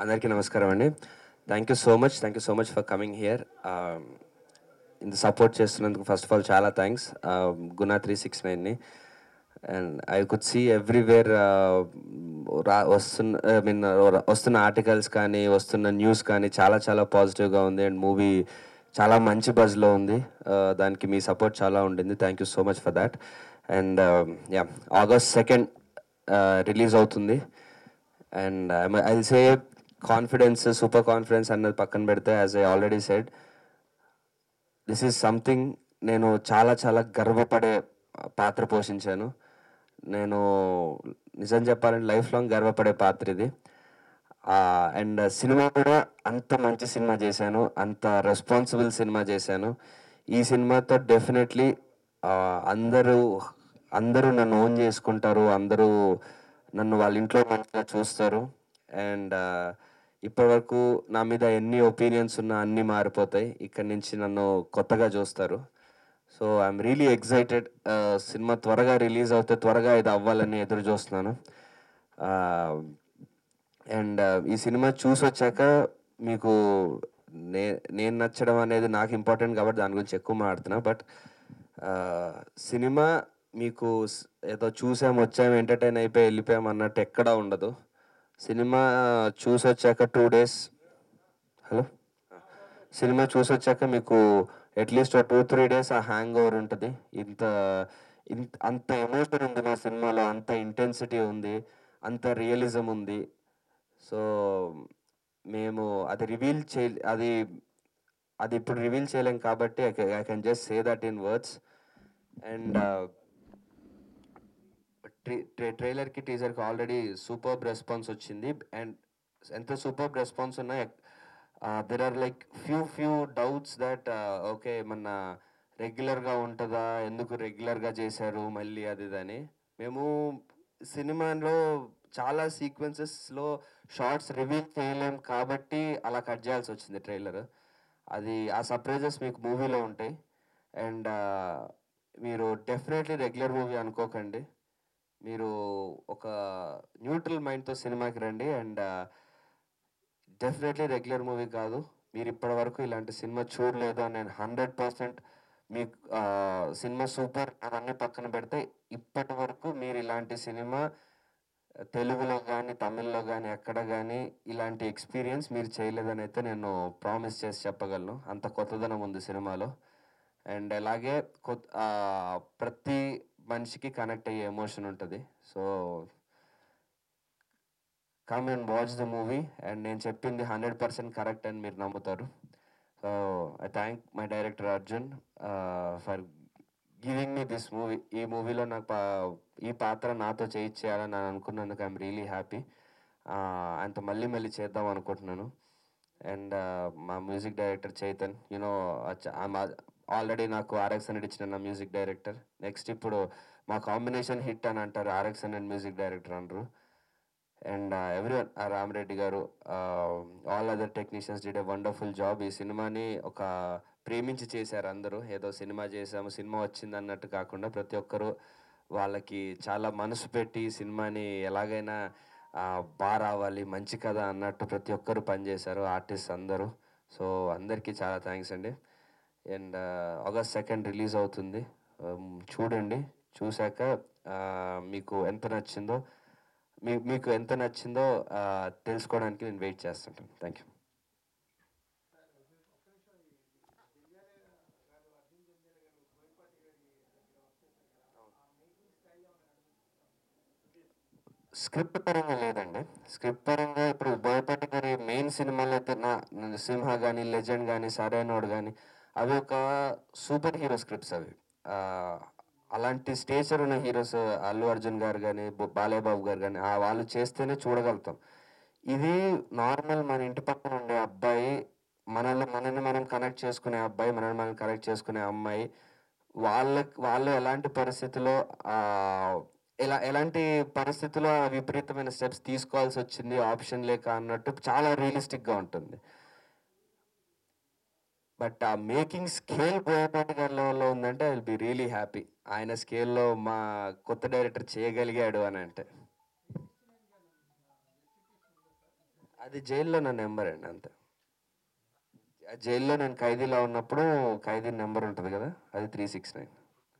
అందరికీ నమస్కారం అండి thank you so much thank you so much for coming here ఇంత సపోర్ట్ చేస్తున్నందుకు ఫస్ట్ ఆఫ్ ఆల్ చాలా థ్యాంక్స్ గునా త్రీ సిక్స్ నైన్ని and I could see everywhere రా వస్తున్న ఐ మీన్ వస్తున్న ఆర్టికల్స్ కానీ వస్తున్న న్యూస్ కానీ చాలా చాలా పాజిటివ్గా ఉంది అండ్ మూవీ చాలా మంచి బజ్లో ఉంది Uh, దానికి మీ సపోర్ట్ చాలా ఉండింది thank you so much for that and yeah August second release అవుతుంది and I say confidence super confidence అన్నది పక్కన పెడితే as I already said this is something నేను చాలా చాలా గర్వపడే పాత్ర పోషించాను నేను నిజం చెప్పాలంటే లైఫ్ లాంగ్ గర్వపడే పాత్ర ఇది అండ్ సినిమా కూడా అంత మంచి సినిమా చేశాను అంత రెస్పాన్సిబుల్ సినిమా చేశాను ఈ సినిమాతో డెఫినెట్లీ అందరూ అందరూ నన్ను ఓన్ చేసుకుంటారు అందరూ నన్ను వాళ్ళ ఇంట్లో మంచిగా చూస్తారు అండ్ ఇప్పటివరకు నా మీద ఎన్ని ఒపీనియన్స్ ఉన్నా అన్నీ మారిపోతాయి ఇక్కడి నుంచి నన్ను కొత్తగా చూస్తారు so I'm really excited cinema త్వరగా రిలీజ్ అవుతే త్వరగా ఇది అవ్వాలని ఎదురు చూస్తున్నాను అండ్ ఈ సినిమా చూసి వచ్చాక మీకు నే నేను నచ్చడం అనేది నాకు ఇంపార్టెంట్ కాబట్టి దాని గురించి ఎక్కువ మాట్లాడుతున్నా బట్ సినిమా మీకు స్- ఏదో చూసాం వచ్చాం ఎంటర్టైన్ అయిపోయి వెళ్ళిపోయాం అన్నట్టు ఎక్కడా ఉండదు సినిమా చూసి వచ్చాక టూ డేస్ హలో సినిమా చూసి వచ్చాక మీకు అట్లీస్ట్ టూ త్రీ డేస్ ఆ హ్యాంగ్ ఓవర్ ఉంటుంది ఇంత ఇంత అంత ఎమోషన్ ఉంది మా సినిమాలో అంత ఇంటెన్సిటీ ఉంది అంత రియలిజం ఉంది సో మేము అది రివీల్ చే అది అది ఇప్పుడు రివీల్ చేయలేం కాబట్టి I can just say that in words and ట్రైలర్కి టీజర్కి ఆల్రెడీ సూపర్బ్ రెస్పాన్స్ వచ్చింది అండ్ ఎంత సూపర్బ్ రెస్పాన్స్ ఉన్నా there are like few few doubts that okay మన రెగ్యులర్గా ఉంటుందా ఎందుకు రెగ్యులర్గా చేశారు మళ్ళీ అది ఇదని మేము సినిమాలో చాలా సీక్వెన్సెస్లో షార్ట్స్ రివీల్ చేయలేం కాబట్టి అలా కట్ చేయాల్సి వచ్చింది ట్రైలర్ అది ఆ సర్ప్రైజెస్ మీకు మూవీలో ఉంటాయి అండ్ మీరు డెఫినెట్లీ రెగ్యులర్ మూవీ అనుకోకండి మీరు ఒక న్యూట్రల్ మైండ్తో సినిమాకి రండి అండ్ డెఫినెట్లీ రెగ్యులర్ మూవీ కాదు మీరు ఇప్పటి వరకు ఇలాంటి సినిమా చూడలేదు అని నేను హండ్రెడ్ పర్సెంట్ మీకు ఆ, సినిమా సూపర్ అవన్నీ పక్కన పెడితే ఇప్పటి వరకు మీరు ఇలాంటి సినిమా తెలుగులో కానీ తమిళ్లో కానీ ఎక్కడ కానీ ఇలాంటి ఎక్స్పీరియన్స్ మీరు చేయలేదని అయితే నేను ప్రామిస్ చేసి చెప్పగలను అంత కొత్తదనం ఉంది సినిమాలో అండ్ అలాగే కొత్త ఆ, ప్రతి మనిషికి కనెక్ట్ అయ్యే ఎమోషన్ ఉంటుంది so come and watch the movie and నేను చెప్పింది హండ్రెడ్ పర్సెంట్ కరెక్ట్ అని మీరు నమ్ముతారు so I thank my director Arjun for giving me this movie ఈ మూవీలో నాకు పా- ఈ పాత్ర నాతో చేయించేయాలని నేను అనుకున్నందుకు ఐఎమ్ రియలీ హ్యాపీ ఆయనతో మళ్ళీ మళ్ళీ చేద్దాం అనుకుంటున్నాను అండ్ మా music director Chaitan you know already నాకు ఆర్ఎక్స్ హండ్రెడ్ ఇచ్చిన నా మ్యూజిక్ డైరెక్టర్ నెక్స్ట్ ఇప్పుడు మా కాంబినేషన్ హిట్ అని అంటారు ఆర్ఎక్స్ హండ్రెడ్ మ్యూజిక్ డైరెక్టర్ అంటారు and every Ramareddy garu all other technicians did a wonderful job ఈ సినిమాని ఒక ప్రేమించి చేశారు అందరూ ఏదో సినిమా చేసాము సినిమా వచ్చింది అన్నట్టు కాకుండా ప్రతి ఒక్కరు వాళ్ళకి చాలా మనసు పెట్టి ఈ సినిమాని ఎలాగైనా ఆ, బాగా రావాలి మంచి కథ అన్నట్టు ప్రతి ఒక్కరు పనిచేశారు ఆర్టిస్ట్ అందరూ సో అందరికీ చాలా థ్యాంక్స్ అండి అండ్ ఆగస్ట్ సెకండ్ రిలీజ్ అవుతుంది Um, చూడండి చూశాక ఆ, మీకు ఎంత నచ్చిందో మీ మీకు ఎంత నచ్చిందో ఆ, తెలుసుకోవడానికి నేను వెయిట్ చేస్తుంటాను థ్యాంక్ యూ స్క్రిప్ట్ పరంగా లేదండి స్క్రిప్ట్ పరంగా ఇప్పుడు బోయపాటి గారి మెయిన్ సినిమాలు అయితే నా సింహ కానీ లెజెండ్ కానీ సరైనోడు కానీ అవి ఒక సూపర్ హీరో స్క్రిప్ట్స్ అవి ఆ, అలాంటి స్టేచర్ ఉన్న హీరోస్ అల్లు అర్జున్ గారు కానీ బాలయ్య బాబు గారు కానీ ఆ వాళ్ళు చేస్తేనే చూడగలుగుతాం ఇది నార్మల్ మన ఇంటి పక్కన ఉండే అబ్బాయి మనల్ని మనల్ని మనం కనెక్ట్ చేసుకునే అబ్బాయి మనల్ని మనం కనెక్ట్ చేసుకునే అమ్మాయి వాళ్ళకి వాళ్ళు ఎలాంటి పరిస్థితిలో ఆ, ఎలా ఎలాంటి పరిస్థితుల్లో ఆ విపరీతమైన స్టెప్స్ తీసుకోవాల్సి వచ్చింది ఆప్షన్ లేక అన్నట్టు చాలా రియలిస్టిక్గా ఉంటుంది బట్ ఆ మేకింగ్ స్కేల్ బోయపాటి గారి లెవెల్లో ఉందంటే I will be really happy ఆయన స్కేల్లో మా కొత్త డైరెక్టర్ చేయగలిగాడు అని అంటే అది జైల్లో నా నెంబర్ అండి అంతే ఆ జైల్లో నేను ఖైదీలో ఉన్నప్పుడు ఖైదీ నెంబర్ ఉంటుంది కదా అది త్రీ సిక్స్ నైన్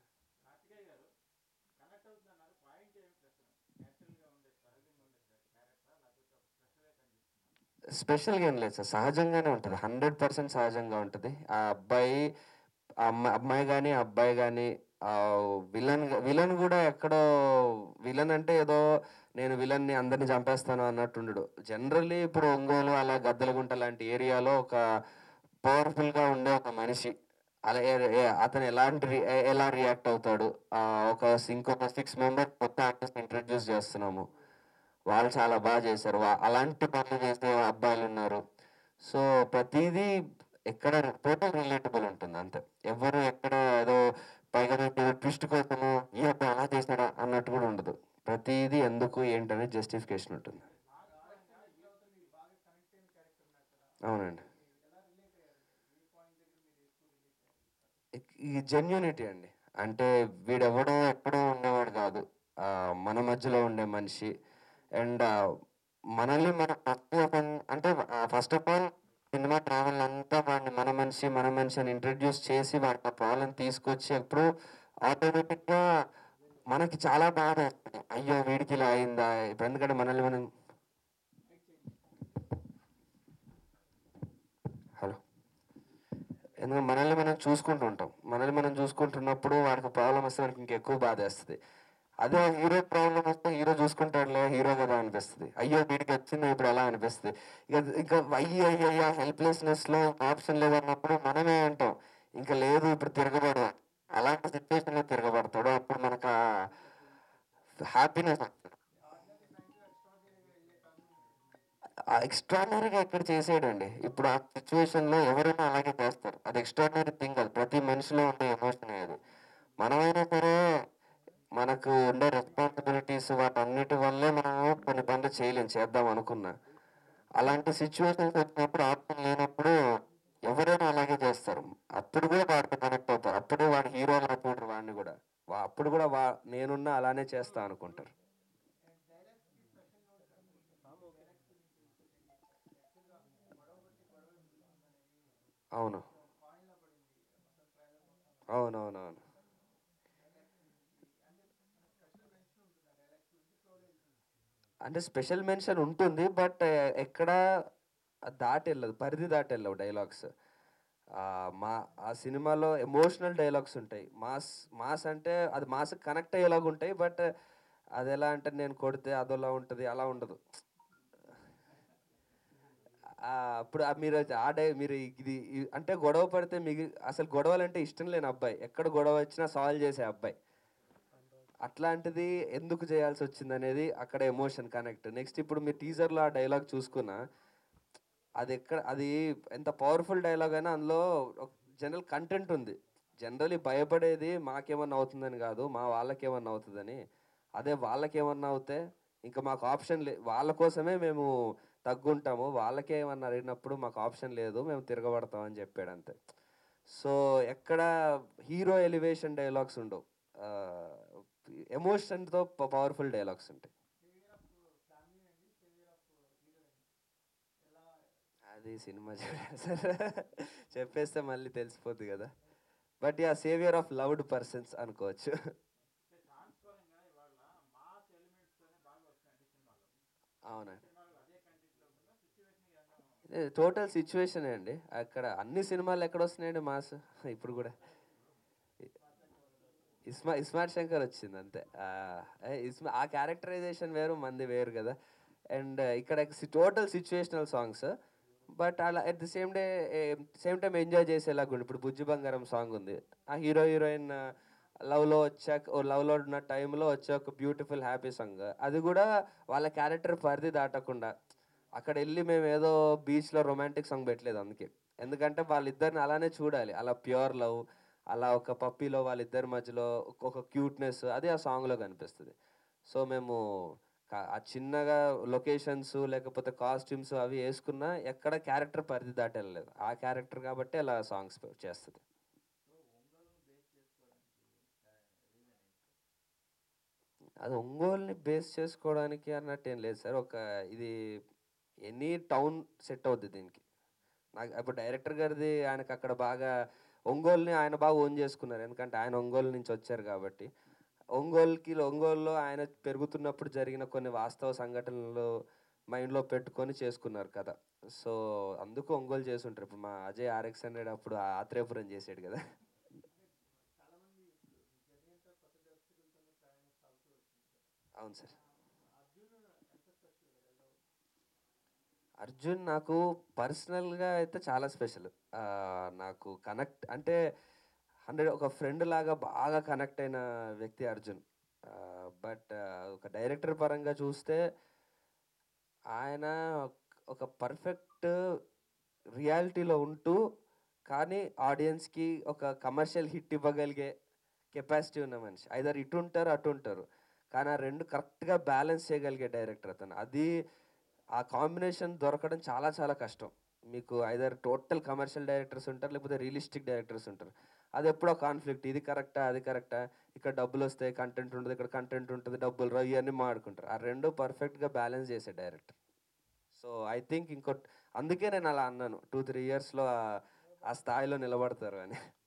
స్పెషల్గా ఏం లేదు సార్ సహజంగానే ఉంటుంది హండ్రెడ్ పర్సెంట్ సహజంగా ఉంటుంది ఆ అబ్బాయి ఆ అమ్మాయి అమ్మాయి కానీ అబ్బాయి కానీ విలన్ విలన్ కూడా ఎక్కడో విలన్ అంటే ఏదో నేను విలన్ని అందరిని చంపేస్తాను అన్నట్టుండడు జనరల్లీ ఇప్పుడు ఒంగోలు అలా గద్దలగుంట లాంటి ఏరియాలో ఒక పవర్ఫుల్గా ఉండే ఒక మనిషి అలా ఏ- ఏ- అతను ఎలాంటి రి- ఏ- ఎలా రియాక్ట్ అవుతాడు ఆ, ఒక ఇంకొక సిక్స్ మెంబర్స్ కొత్త ఆర్టిస్ట్ ఇంట్రడ్యూస్ చేస్తున్నాము వాళ్ళు చాలా బాగా చేశారు వా- అలాంటి పనులు చేసే అబ్బాయిలు ఉన్నారు సో ప్రతిదీ ఎక్కడ టోటల్ రిలేటబుల్ ఉంటుంది అంతే ఎవరు ఎక్కడ ఏదో పైగా ట్విస్ట్ కోసము ఈ అబ్బాయి అలా చేశాడా అన్నట్టు కూడా ఉండదు ప్రతిదీ ఎందుకు ఏంటనే జస్టిఫికేషన్ ఉంటుంది అవునండి ఇక్- ఈ జెన్యూనిటీ అండి అంటే వీడెవడో ఎక్కడో ఉండేవాడు కాదు ఆ, మన మధ్యలో ఉండే మనిషి అండ్ మనల్ని మన ఫస్ట్ అంటే ఫస్ట్ ఆఫ్ ఆల్ సినిమా ట్రావెల్ అంతా వాడిని మన మనిషి మన మనిషి అని ఇంట్రడ్యూస్ చేసి వాడికి ఆ ప్రాబ్లం తీసుకొచ్చి ఎప్పుడు ఆటోమేటిక్గా మనకి చాలా బాధ వేస్తుంది అయ్యో వీడికి ఇలా అయిందా ఇప్పుడు ఎందుకంటే మనల్ని మనం హలో ఎందుకంటే మనల్ని మనం చూసుకుంటూ ఉంటాం మనల్ని మనం చూసుకుంటున్నప్పుడు వాడికి ప్రాబ్లం వస్తే మనకి ఇంకెక్కువ బాధ వేస్తుంది అదే హీరో ప్రాబ్లం వస్తే హీరో చూసుకుంటాడులే హీరో కదా అనిపిస్తుంది అయ్యో వీడికి వచ్చింది ఇప్పుడు ఎలా అనిపిస్తుంది ఇక ఇంకా అయ్యో అయ్యో అయ్యో హెల్ప్లెస్నెస్లో ఆప్షన్ లేదన్నప్పుడు మనమే అంటాం ఇంకా లేదు ఇప్పుడు తిరగబడు అలాంటి సిచ్యువేషన్లో తిరగబడతాడు అప్పుడు మనకు హ్యాపీనెస్ ఎక్స్ట్రాడినరీగా ఇక్కడ చేసేయడండి ఇప్పుడు ఆ సిచ్యువేషన్లో ఎవరైనా అలాగే చేస్తారు అది ఎక్స్ట్రాడినరీ థింగ్ అది ప్రతి మనిషిలో ఉండే ఎమోషన్ అది మనమైనా సరే మనకు ఉండే రెస్పాన్సిబిలిటీస్ వాటన్నిటి వల్లే మనం కొన్ని పనులు చేయలేం చేద్దాం అనుకున్నా అలాంటి సిచ్యువేషన్స్ వచ్చినప్పుడు ఆప్షన్ లేనప్పుడు ఎవరైనా అలాగే చేస్తారు అప్పుడు కూడా వాడితో కనెక్ట్ అవుతారు అప్పుడే వాడు హీరో అనుకుంటారు వాడిని కూడా వా- అప్పుడు కూడా వా నేనున్నా అలానే చేస్తా అనుకుంటారు అవును అవునవునవును అంటే స్పెషల్ మెన్షన్ ఉంటుంది బట్ ఎక్కడ దాటి వెళ్ళదు పరిధి దాటి వెళ్ళవు డైలాగ్స్ మా ఆ సినిమాలో ఎమోషనల్ డైలాగ్స్ ఉంటాయి మాస్ మాస్ అంటే అది మాస్ కనెక్ట్ అయ్యేలాగా ఉంటాయి బట్ అది ఎలా అంటే నేను కొడితే అదోలా ఉంటుంది అలా ఉండదు ఆ, అప్పుడు ఆ మీరు ఆ డై మీరు ఇది ఇది- అంటే గొడవ పడితే మిగి అసలు గొడవలంటే ఇష్టం లేని అబ్బాయి ఎక్కడ గొడవ వచ్చినా సాల్వ్ చేసే అబ్బాయి అట్లాంటిది ఎందుకు చేయాల్సి వచ్చింది అనేది అక్కడ ఎమోషన్ కనెక్ట్ నెక్స్ట్ ఇప్పుడు మీరు టీజర్లో ఆ డైలాగ్ చూసుకున్నా అది ఎక్కడ అది ఎంత పవర్ఫుల్ డైలాగ్ అయినా అందులో జనరల్ కంటెంట్ ఉంది జనరలీ భయపడేది మాకేమన్నా అవుతుందని కాదు మా వాళ్ళకేమన్నా అవుతుందని అదే వాళ్ళకేమన్నా అవుతే ఇంకా మాకు ఆప్షన్ లే వాళ్ళ కోసమే మేము తగ్గుంటాము వాళ్ళకేమన్నా అడిగినప్పుడు మాకు ఆప్షన్ లేదు మేము తిరగబడతాం అని చెప్పాడు అంతే సో ఎక్కడ హీరో ఎలివేషన్ డైలాగ్స్ ఉండవు ఎమోషన్తో పవర్ఫుల్ డైలాగ్స్ ఉంటాయి అది సినిమా చూడాలి సార్ చెప్పేస్తే మళ్ళీ తెలిసిపోద్ది కదా but yeah saviour of loved persons అనుకోవచ్చు అవునండి టోటల్ సిచ్యువేషన్ అండి అక్కడ అన్ని సినిమాలు ఎక్కడ వస్తున్నాయండి మాస్ ఇప్పుడు కూడా ఇస్మా ఇస్మార్ట్ శంకర్ వచ్చింది అంతే ఆ, ఏ, ఇస్మా ఆ క్యారెక్టరైజేషన్ వేరు మంది వేరు కదా అండ్ ఇక్కడ టోటల్ సిచ్యువేషనల్ సాంగ్స్ బట్ అలా at the same day same time enjoy చేసేలాగా ఉంది ఇప్పుడు బుజ్జి బంగారం సాంగ్ ఉంది ఆ హీరో హీరోయిన్ లవ్లో వచ్చాక ఓ లవ్లో ఉన్న టైంలో వచ్చే ఒక బ్యూటిఫుల్ హ్యాపీ సాంగ్ అది కూడా వాళ్ళ క్యారెక్టర్ పరిధి దాటకుండా అక్కడ వెళ్ళి మేము ఏదో బీచ్లో రొమాంటిక్ సాంగ్ పెట్టలేదు అందుకే ఎందుకంటే వాళ్ళిద్దరిని అలానే చూడాలి అలా ప్యూర్ లవ్ అలా ఒక పప్పీలో వాళ్ళిద్దరి మధ్యలో ఒక క్యూట్నెస్ అది ఆ సాంగ్లో కనిపిస్తుంది సో మేము కా- ఆ చిన్నగా లొకేషన్స్ లేకపోతే కాస్ట్యూమ్స్ అవి వేసుకున్నా ఎక్కడ క్యారెక్టర్ పరిధి దాటి వెళ్ళలేదు ఆ క్యారెక్టర్ కాబట్టి అలా సాంగ్స్ చేస్తుంది అది ఒంగోలుని బేస్ చేసుకోవడానికి అన్నట్టు ఏం లేదు సార్ ఒక ఇది ఎనీ టౌన్ సెట్ అవుద్ది దీనికి నాకు ఇప్పుడు డైరెక్టర్ గారిది ఆయనకు అక్కడ బాగా ఒంగోలుని ఆయన బాగా ఓన్ చేసుకున్నారు ఎందుకంటే ఆయన ఒంగోలు నుంచి వచ్చారు కాబట్టి ఒంగోలుకి ఒంగోలులో ఆయన పెరుగుతున్నప్పుడు జరిగిన కొన్ని వాస్తవ సంఘటనలు మైండ్లో పెట్టుకొని చేసుకున్నారు కదా సో అందుకు ఒంగోలు చేసి ఉంటారు ఇప్పుడు మా అజయ్ ఆర్ఎక్స్ హండ్రెడ్ అప్పుడు ఆత్రేయపురం చేసాడు కదా అవును సార్ అర్జున్ నాకు పర్సనల్గా అయితే చాలా స్పెషల్ నాకు కనెక్ట్ అంటే హండ్రెడ్ ఒక ఫ్రెండ్ లాగా బాగా కనెక్ట్ అయిన వ్యక్తి అర్జున్ బట్ ఒక డైరెక్టర్ పరంగా చూస్తే ఆయన ఒక పర్ఫెక్ట్ రియాలిటీలో ఉంటూ కానీ ఆడియన్స్కి ఒక కమర్షియల్ హిట్ ఇవ్వగలిగే కెపాసిటీ ఉన్న మనిషి ఐదర్ ఇటు ఉంటారు అటు ఉంటారు కానీ ఆ రెండు కరెక్ట్గా బ్యాలెన్స్ చేయగలిగే డైరెక్టర్ అతను అది ఆ కాంబినేషన్ దొరకడం చాలా చాలా కష్టం మీకు ఐదర్ టోటల్ కమర్షియల్ డైరెక్టర్స్ ఉంటారు లేకపోతే రియలిస్టిక్ డైరెక్టర్స్ ఉంటారు అది ఎప్పుడో కాన్ఫ్లిక్ట్ ఇది కరెక్టా అది కరెక్టా ఇక్కడ డబ్బులు వస్తాయి కంటెంట్ ఉంటుంది ఇక్కడ కంటెంట్ ఉంటుంది డబ్బులు రావు ఇవన్నీ మాడుకుంటారు ఆ రెండు పర్ఫెక్ట్గా బ్యాలెన్స్ చేసే డైరెక్టర్ సో ఐ థింక్ ఇంకో అందుకే నేను అలా అన్నాను టూ త్రీ ఇయర్స్లో ఆ స్థాయిలో నిలబడతారు అని